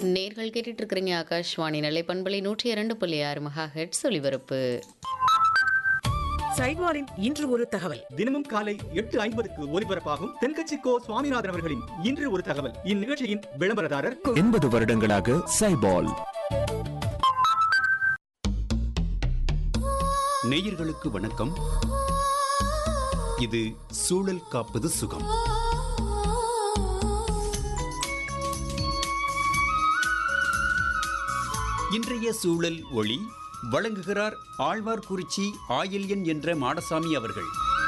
நேர்கள் கேட்டுட்டு இருக்கிறீங்க ஆகாஷ்வாணி நிலை பண்பலை நூற்றி இரண்டு புள்ளி ஆறு மகா ஹெட்ஸ் ஒலிபரப்பு சைவாரின் இன்று ஒரு தகவல் தினமும் காலை எட்டு ஐம்பதுக்கு ஒலிபரப்பாகும் தென்கட்சி கோ சுவாமிநாதன் அவர்களின் இன்று ஒரு தகவல் இந்நிகழ்ச்சியின் விளம்பரதாரர் எண்பது வருடங்களாக சைபால் நேயர்களுக்கு வணக்கம் இது சூழல் காப்பது சுகம் இன்றைய சூழல் ஒளி வழங்குகிறார் ஆழ்வார்குறிச்சி ஆயில்யன் என்ற மாடசாமி அவர்கள்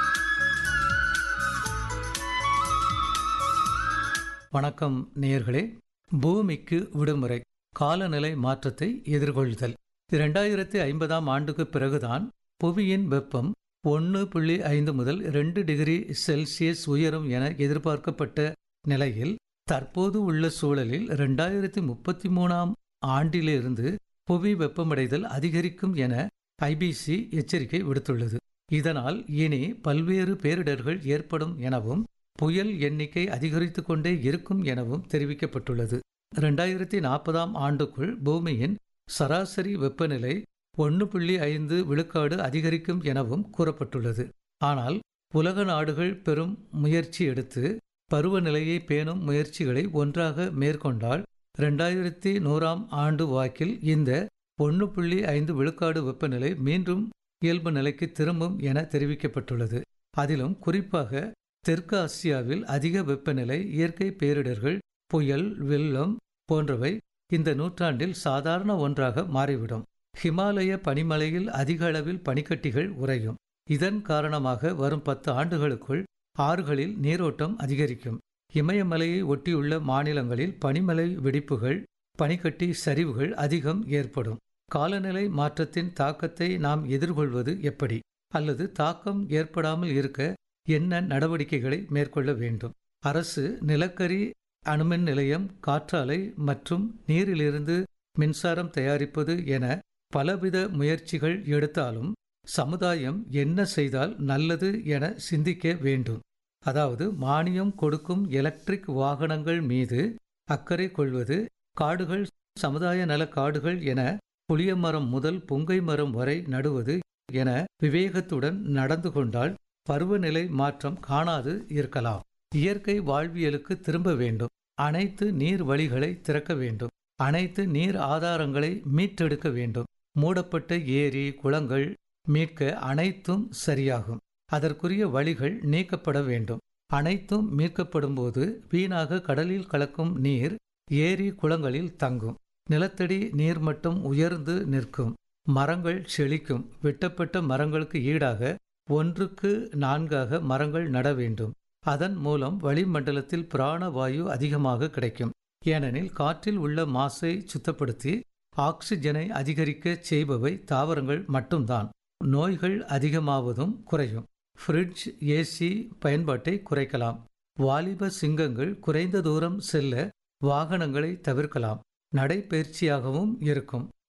வணக்கம் நேயர்களே பூமிக்கு விடுமுறை காலநிலை மாற்றத்தை எதிர்கொள்தல் இரண்டாயிரத்தி ஐம்பதாம் ஆண்டுக்கு பிறகுதான் புவியின் வெப்பம் ஒன்று புள்ளி ஐந்து முதல் ரெண்டு டிகிரி செல்சியஸ் உயரும் என எதிர்பார்க்கப்பட்ட நிலையில் தற்போது உள்ள சூழலில் ரெண்டாயிரத்தி முப்பத்தி மூணாம் ஆண்டிலிருந்து புவி வெப்பமடைதல் அதிகரிக்கும் என ஐபிசி எச்சரிக்கை விடுத்துள்ளது இதனால் இனி பல்வேறு பேரிடர்கள் ஏற்படும் எனவும் புயல் எண்ணிக்கை அதிகரித்து கொண்டே இருக்கும் எனவும் தெரிவிக்கப்பட்டுள்ளது ரெண்டாயிரத்தி நாற்பதாம் ஆண்டுக்குள் பூமியின் சராசரி வெப்பநிலை ஒன்று புள்ளி ஐந்து விழுக்காடு அதிகரிக்கும் எனவும் கூறப்பட்டுள்ளது ஆனால் உலக நாடுகள் பெரும் முயற்சி எடுத்து பருவநிலையை பேணும் முயற்சிகளை ஒன்றாக மேற்கொண்டால் ரெண்டாயிரத்தி நூறாம் ஆண்டு வாக்கில் இந்த ஒன்று புள்ளி ஐந்து விழுக்காடு வெப்பநிலை மீண்டும் இயல்பு நிலைக்கு திரும்பும் என தெரிவிக்கப்பட்டுள்ளது அதிலும் குறிப்பாக தெற்கு ஆசியாவில் அதிக வெப்பநிலை இயற்கை பேரிடர்கள் புயல் வெள்ளம் போன்றவை இந்த நூற்றாண்டில் சாதாரண ஒன்றாக மாறிவிடும் ஹிமாலய பனிமலையில் அதிக அளவில் பனிக்கட்டிகள் உறையும் இதன் காரணமாக வரும் பத்து ஆண்டுகளுக்குள் ஆறுகளில் நீரோட்டம் அதிகரிக்கும் இமயமலையை ஒட்டியுள்ள மாநிலங்களில் பனிமலை வெடிப்புகள் பனிக்கட்டி சரிவுகள் அதிகம் ஏற்படும் காலநிலை மாற்றத்தின் தாக்கத்தை நாம் எதிர்கொள்வது எப்படி அல்லது தாக்கம் ஏற்படாமல் இருக்க என்ன நடவடிக்கைகளை மேற்கொள்ள வேண்டும் அரசு நிலக்கரி அணுமின் நிலையம் காற்றாலை மற்றும் நீரிலிருந்து மின்சாரம் தயாரிப்பது என பலவித முயற்சிகள் எடுத்தாலும் சமுதாயம் என்ன செய்தால் நல்லது என சிந்திக்க வேண்டும் அதாவது மானியம் கொடுக்கும் எலக்ட்ரிக் வாகனங்கள் மீது அக்கறை கொள்வது காடுகள் சமுதாய நல காடுகள் என புளிய மரம் முதல் புங்கை மரம் வரை நடுவது என விவேகத்துடன் நடந்து கொண்டால் பருவநிலை மாற்றம் காணாது இருக்கலாம் இயற்கை வாழ்வியலுக்கு திரும்ப வேண்டும் அனைத்து நீர் வழிகளை திறக்க வேண்டும் அனைத்து நீர் ஆதாரங்களை மீட்டெடுக்க வேண்டும் மூடப்பட்ட ஏரி குளங்கள் மீட்க அனைத்தும் சரியாகும் அதற்குரிய வழிகள் நீக்கப்பட வேண்டும் அனைத்தும் மீட்கப்படும் போது வீணாக கடலில் கலக்கும் நீர் ஏரி குளங்களில் தங்கும் நிலத்தடி நீர்மட்டம் உயர்ந்து நிற்கும் மரங்கள் செழிக்கும் வெட்டப்பட்ட மரங்களுக்கு ஈடாக ஒன்றுக்கு நான்காக மரங்கள் நட வேண்டும் அதன் மூலம் வளிமண்டலத்தில் பிராணவாயு அதிகமாக கிடைக்கும் ஏனெனில் காற்றில் உள்ள மாசை சுத்தப்படுத்தி ஆக்சிஜனை அதிகரிக்க செய்பவை தாவரங்கள் மட்டும்தான் நோய்கள் அதிகமாவதும் குறையும் ஃப்ரிட்ஜ் ஏசி பயன்பாட்டை குறைக்கலாம் வாலிப சிங்கங்கள் குறைந்த தூரம் செல்ல வாகனங்களை தவிர்க்கலாம் நடைபயிற்சியாகவும் இருக்கும்